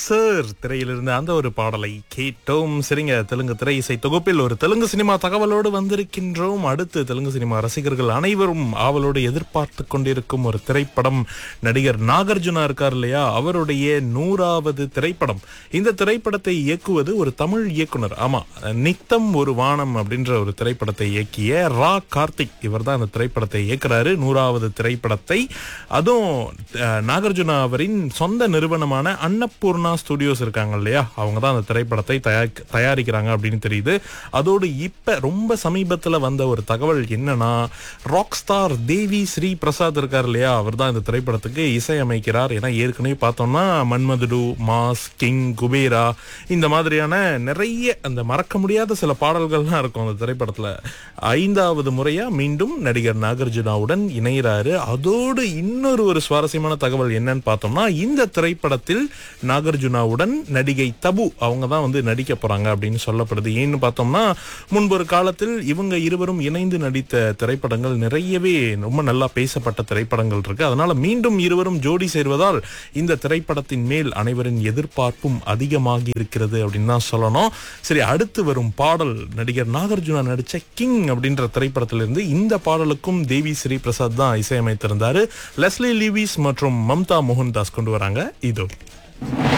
sir திரையிலிருந்து அந்த ஒரு பாடலை கேட்டோம் சரிங்க தெலுங்கு திரை இசை தொகுப்பில் ஒரு தெலுங்கு சினிமா தகவலோடு வந்திருக்கின்றோம் அடுத்து தெலுங்கு சினிமா ரசிகர்கள் அனைவரும் ஆவலோடு எதிர்பார்த்து கொண்டிருக்கும் ஒரு திரைப்படம் நடிகர் நாகார்ஜுனா இருக்கார் இல்லையா அவருடைய நூறாவது திரைப்படம் இந்த திரைப்படத்தை இயக்குவது ஒரு தமிழ் இயக்குனர் ஆமா நித்தம் ஒரு வானம் அப்படின்ற ஒரு திரைப்படத்தை இயக்கிய ரா கார்த்திக் இவர் தான் அந்த திரைப்படத்தை இயக்குறாரு நூறாவது திரைப்படத்தை அதுவும் அஹ், நாகார்ஜுனா அவரின் சொந்த நிறுவனமான அன்னபூர்ணா ஸ்டுடியோஸ் இருக்காங்க இல்லையா அவங்க தான் அந்த திரைப்படத்தை தயாரிக்க- தயாரிக்கிறாங்க அப்படின்னு தெரியுது அதோடு இப்ப ரொம்ப சமீபத்துல வந்த ஒரு தகவல் என்னன்னா ராக் ஸ்டார் தேவி ஸ்ரீ பிரசாத் இருக்கார் இல்லையா அவர் தான் இந்த திரைப்படத்துக்கு இசையமைக்கிறார் ஏன்னா ஏற்கனவே பார்த்தோம்னா மன்மதுடு மாஸ் கிங் குபேரா இந்த மாதிரியான நிறைய அந்த மறக்க முடியாத சில பாடல்கள்லாம் இருக்கும் அந்த திரைப்படத்துல ஐந்தாவது முறையா மீண்டும் நடிகர் நாகார்ஜுனாவுடன் இணைகிறாரு அதோடு இன்னொரு ஒரு சுவாரஸ்யமான தகவல் என்னன்னு பார்த்தோம்னா இந்த திரைப்படத்தில் நாகார்ஜுனாவுடன் நடிகை தபு அவங்க தான் வந்து நடிக்க போறாங்க அப்படின்னு சொல்லப்படுது ஏன்னு பார்த்தோம்னா முன்பு ஒரு காலத்தில் இவங்க இருவரும் இணைந்து நடித்த திரைப்படங்கள் நிறையவே ரொம்ப நல்லா பேசப்பட்ட திரைப்படங்கள் இருக்கு அதனால மீண்டும் இருவரும் ஜோடி சேர்வதால் இந்த திரைப்படத்தின் மேல் அனைவரின் எதிர்பார்ப்பும் அதிகமாகி இருக்கிறது அப்படின்னு தான் சொல்லணும் சரி அடுத்து வரும் பாடல் நடிகர் நாகார்ஜுனா நடிச்ச கிங் அப்படின்ற திரைப்படத்திலிருந்து இந்த பாடலுக்கும் தேவி ஸ்ரீ பிரசாத் தான் இசையமைத்திருந்தாரு லெஸ்லி லிவிஸ் மற்றும் மம்தா மோகன்தாஸ் கொண்டு வராங்க இதோ